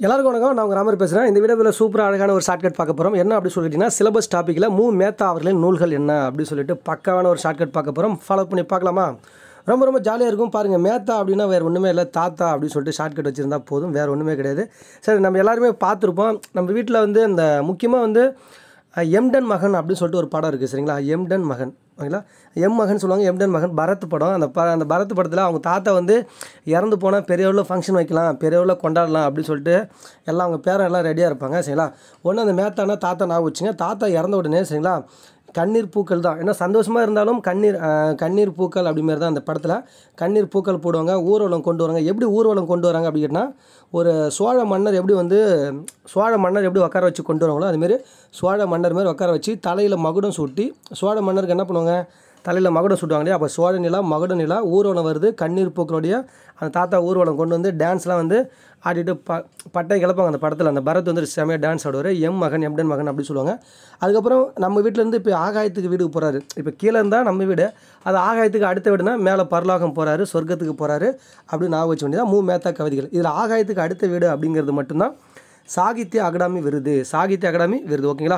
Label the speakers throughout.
Speaker 1: எல்லாருக்கும் வணக்கம் நான் உங்கள் ராமர் பேசுகிறேன் இந்த வீடியோவில் சூப்பராக அழகான ஒரு ஷார்ட்கட் பார்க்க போகிறோம் என்ன அப்படி சொல்லிட்டீங்கன்னா சிலபஸ் டாப்பிக்கில் மூ மேத்தா அவர்களின் நூல்கள் என்ன அப்படி சொல்லிட்டு பக்காவான ஒரு ஷார்ட்கட் பார்க்க போகிறோம் ஃபாலோ பண்ணி பார்க்கலாமா ரொம்ப ரொம்ப ஜாலியாக இருக்கும் பாருங்கள் மேத்தா அப்படின்னா வேறு ஒன்றுமே இல்லை தாத்தா அப்படின்னு சொல்லிட்டு ஷார்ட்கட் வச்சுருந்தா போதும் வேறு ஒன்றுமே கிடையாது சரி நம்ம எல்லாருமே பார்த்துருப்போம் நம்ம வீட்டில் வந்து இந்த முக்கியமாக வந்து அஹ், எம்டன் மகன் அப்படின்னு சொல்லிட்டு ஒரு படம் இருக்குது சரிங்களா எம்டன் மகன் ஓகேங்களா எம் மகன் சொல்லுவாங்க எம்டன் மகன் பரத் படம் அந்த ப அந்த பரத் படத்தில் அவங்க தாத்தா வந்து இறந்து போனால் பெரியவரில் ஃபங்க்ஷன் வைக்கலாம் பெரியவரில் கொண்டாடலாம் அப்படின்னு சொல்லிட்டு எல்லாம் அவங்க பேரன் எல்லாம் ரெடியாக இருப்பாங்க சரிங்களா ஒன்று அந்த மேத்தானா தாத்தா நான் வச்சுங்க தாத்தா இறந்த உடனே சரிங்களா கண்ணீர் பூக்கள் தான் ஏன்னா சந்தோஷமாக இருந்தாலும் கண்ணீர் அஹ், கண்ணீர் பூக்கள் அப்படி மாதிரி தான் அந்த படத்தில் கண்ணீர் பூக்கள் போடுவாங்க ஊர்வலம் கொண்டு வராங்க எப்படி ஊர்வலம் கொண்டு வராங்க அப்படி கேட்டினா ஒரு சோழ மன்னர் எப்படி வந்து சோழ மன்னர் எப்படி உட்கார வச்சு கொண்டு வராங்களோ அதுமாரி சோழ மன்னர் மாதிரி உட்கார வச்சு தலையில் மகுடம் சூட்டி சோழ மன்னருக்கு என்ன பண்ணுவாங்க தலையில் மகுடம் சுட்டுவாங்க இல்லையா அப்போ சோழ நிலா மகுட நிலா ஊர்வலம் வருது கண்ணீர் பூக்களுடைய அந்த தாத்தா ஊர்வலம் கொண்டு வந்து டான்ஸ்லாம் வந்து ஆடிட்டு ப பட்டை கிளப்பாங்க அந்த படத்தில் அந்த பரத் வந்து செமையாக டான்ஸ் ஆடுவார் எம் மகன் எம்டன் மகன் அப்படி சொல்லுவாங்க அதுக்கப்புறம் நம்ம வீட்டிலேருந்து இப்போ ஆகாயத்துக்கு வீடுக்கு போகிறாரு இப்போ கீழே இருந்தால் நம்ம வீடு அது ஆகாயத்துக்கு அடுத்த வீடுனா மேலே பரலோகம் போகிறாரு சொர்க்கத்துக்கு போகிறாரு அப்படின்னு நான் வச்சு வேண்டியதான் மூ மேத்தா கவிதைகள் இதில் ஆகாயத்துக்கு அடுத்த வீடு அப்படிங்கிறது மட்டும்தான் சாகித்ய அகாடமி விருது சாகித்ய அகாடமி விருது ஓகேங்களா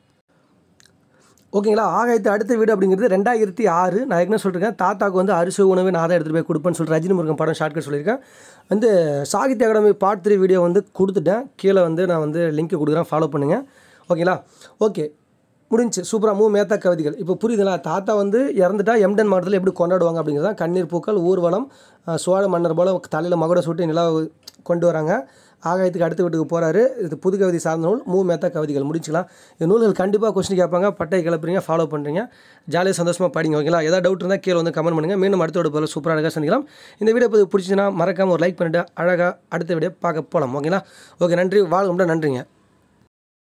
Speaker 1: ஓகேங்களா ஆகாயத்து அடுத்த வீடு அப்படிங்கிறது ரெண்டாயிரத்தி ஆறு நான் ஏற்கனவே சொல்லியிருக்கேன் தாத்தாக்கு வந்து அரிசி உணவு நான் தான் எடுத்துகிட்டு போய் கொடுப்பேன்னு சொல்லிட்டு ரஜினி முருகன் படம் ஷார்ட்கட் சொல்லியிருக்கேன் வந்து Sahitya Akademi part three video வந்து கொடுத்துட்டேன் கீழே வந்து நான் வந்து லிங்க் கொடுக்குறேன் ஃபாலோ பண்ணுங்கள் ஓகேங்களா ஓகே முடிஞ்சு சூப்பராக மூ மேத்தா கவிதைகள் இப்போ புரியுதுங்களா தாத்தா வந்து இறந்துட்டா எம்டன் மாவட்டத்தில் எப்படி கொண்டாடுவாங்க அப்படிங்கிறது தான் கண்ணீர் பூக்கள் ஊர்வலம் அஹ், சோழ மன்னர் போல் தலையில் மகுடம் சூட்டி நிலா கொண்டு வராங்க ஆகாயத்துக்கு அடுத்த வீட்டுக்கு போகிறாரு இது புது கவிதை சார்ந்த நூல் மூ மேத்தா கவிதைகள் முடிச்சுக்கலாம் இந்த நூல்கள் கண்டிப்பாக கொஸ்டின் கேட்பாங்க பட்டை கிளப்புறீங்க ஃபாலோ பண்ணுறீங்க ஜாலியாக சந்தோஷமாக படிங்க ஓகேங்களா ஏதாவது டவுட் இருந்தால் கீழே வந்து கமெண்ட் பண்ணுங்கள் மீண்டும் அடுத்த வீடியோ போல சூப்பராக அழகாக சந்திக்கலாம் இந்த வீடியோ பிடிச்சிச்சுன்னா மறக்காமல் ஒரு லைக் பண்ணிவிட்டு அழகாக அடுத்த வீடியோ பார்க்க போகலாம் ஓகேங்களா ஓகே நன்றி வாழ்க்கை நன்றிங்க